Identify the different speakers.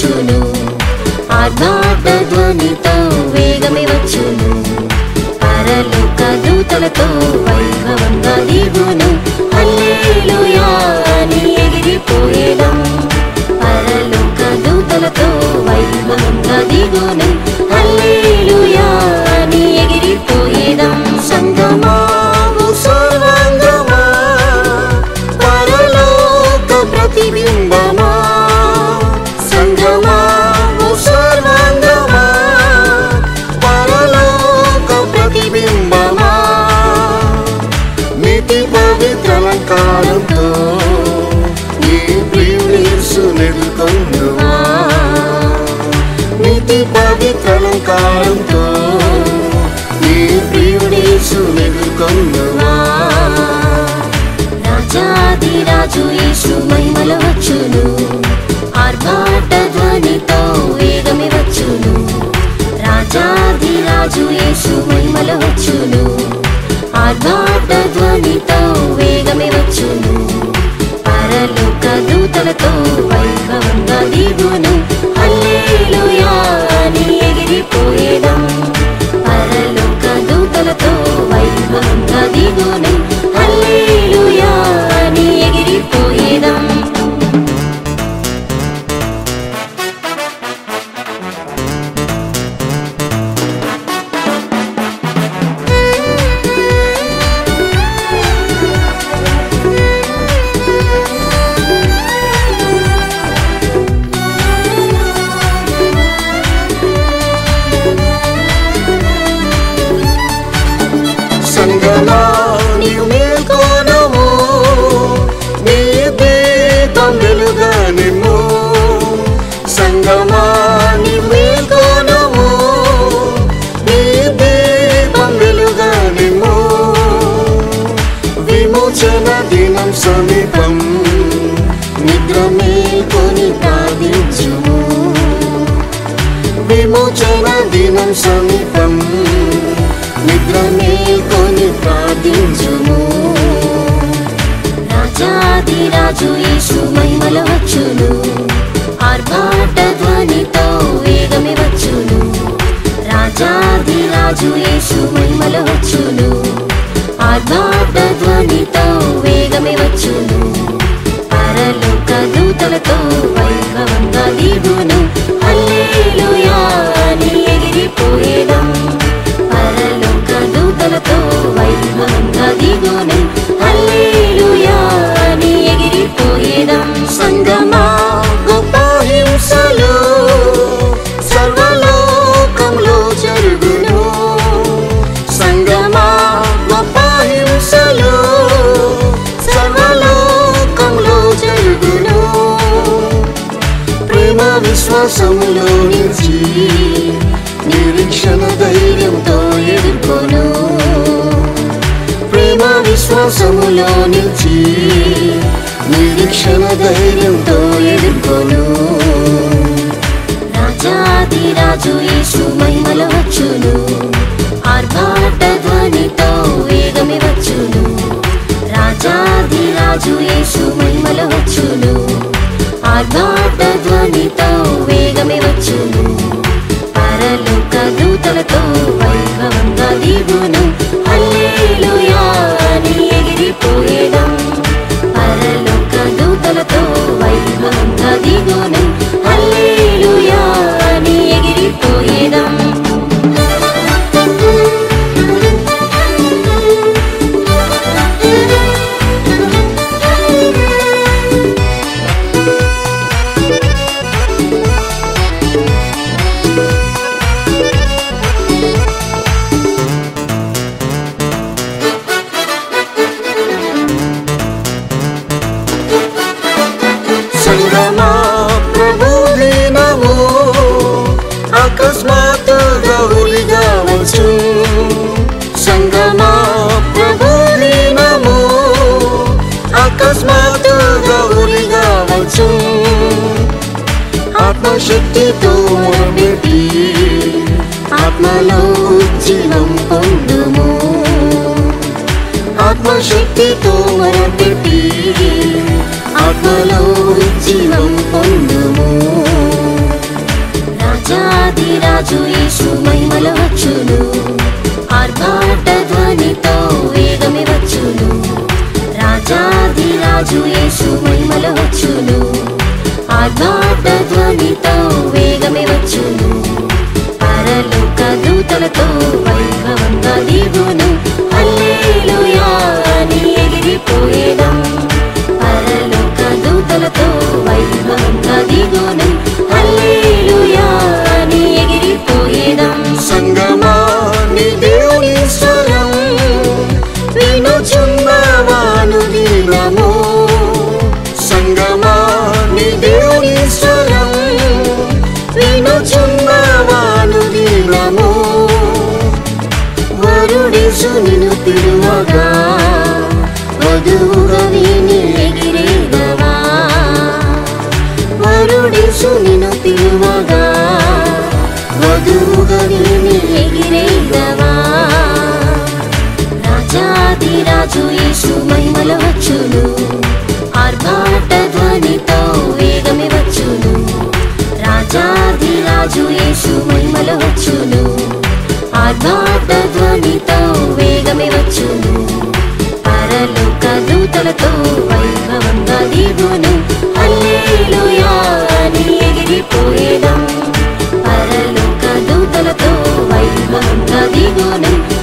Speaker 1: వచ్చును ఆర్భాట ధ్వనితో వేగమే వచ్చును పరలోక దూతలతో వైభవంగా దిగును హల్లెలూయా అని ఎగిరిపోయేదం పరలోక దూతలతో వైభవంగా దిగును హల్లెలూయా అని ఎగిరిపోయేదం సంగమా ఓ సర్వాంగమా పరలోక ప్రతిబింబమా సంగమా ఓ సర్వాంగమా పరలోక ప్రతిబింబమా నీతి పవిత్రలంకారంతో ఈ ప్రియునిసునెదుకొందువా నీతి పవిత్రలంకారంతో ఈ ప్రియునిసునెదుకొందువా రాజాది రాజు యేసు మహిమల వచ్చును ఆర్భాట ధ్వనితో వేగమే వచ్చును రాజాది రాజు యేసు మహిమల వచ్చును ఆర్భాట ధ్వనితో వేగమే వచ్చును పరలోక దూతలతో వైభవంగా దిగును హల్లెలూయా అని ఎగిరిపోయేదం పరలోక దూతలతో వైభవంగా దిగును హల్లెలూయా అని ఎగిరిపోయేదం సంగమా నీవు మేల్కోనము నీ దీపం వెలుగా నిమ్ము సంగమా నీవు మేల్కోనము నీ దీపం వెలుగా నిమ్ము విమోచన దినం సమీపం నిద్ర మేల్కొని ప్రార్థించుము విమోచన దినం సమీపం నిద్ర మేల్కొని ప్రార్థించుము రాజాది రాజు యేసు మహిమల వచ్చును ఆర్భాట ధ్వనితో వేగమే వచ్చును రాజాది రాజు యేసు మహిమల వచ్చును ఆర్భాట ధ్వనితో వేగమే వచ్చును పరలోక దూతలతో వైభవంగా దిగును హల్లెలూయా అని ఎగిరిపోయేదం పరలోక దూతలతో వైభవంగా దిగును హల్లెలూయా అని ఎగిరిపోయేదం సంగమా గొప్ప హింసలు సర్వలోకంలో జరుగును సంగమా గొప్ప హింసలు సర్వలోకంలో జరుగును ప్రేమ విశ్వాసములో నిలిచి నిరీక్షణ ధైర్యంతో ఎదుర్కొను ప్రేమ విశ్వాసములో నిలిచి నిరీక్షణ ధైర్యంతో ఎదుర్కొను రాజాది రాజు యేసు మహిమల వచ్చును ఆర్భాట ధ్వనితో వేగమే వచ్చును రాజాది రాజు యేసు మహిమల వచ్చును ఆర్భాట ధ్వనితో వేగమే వచ్చును పరలోక దూతలతో వైభవంగా దిగును హల్లెలూయా అని ఎగిరిపోయేదం పరలోక దూతలతో వైభవంగా దిగును హల్లెలూయా అని ఎగిరిపోయేదం సంగమా ప్రభు దినము అకస్మాత్తుగా ఉలిగా వచ్చు సంగమా ప్రభు దినము అకస్మాత్తుగా ఉలిగా వచ్చు ఆత్మశక్తితో మొరపెట్టి ఆత్మలో జీవం పొందుము ఆత్మశక్తితో మొరపెట్టి ఆత్మలో జీవం పొందుము
Speaker 2: ఆర్భాట ధ్వనితో వేగమే వచ్చును పరలోక దూతలతో వైభవంగా దిగును హల్లెలూయా అని ఎగిరిపోయేదం పరలోక దూతలతో వైభవంగా దిగును హల్లెలూయా అని ఎగిరిపోయేదం
Speaker 1: సంగమా నీ దేవుని స్వరం వినుచున్నావాను దీనము సంగమా నీ దేవుని స్వరం వినుచున్నావాను దీనము వరుడిసు నిన్ను తిరువగా వధువుగా విని ఎగిరేదవా వరుడిసు నిన్ను పిలువగా వధువుగా విని ఎగిరేదవా
Speaker 2: రాజాది రాజు యేసు మహిమల వచ్చును ఆర్భాట ధ్వనితో వేగమే వచ్చును రాజాది రాజు యేసు మహిమల వచ్చును ఆర్భాట ధ్వనితో వేగమే వచ్చును పరలోక దూతలతో వైభవంగా దిగును హల్లెలూయా అని ఎగిరిపోయేదం పరలోక దూతలతో వైభవంగా దిగును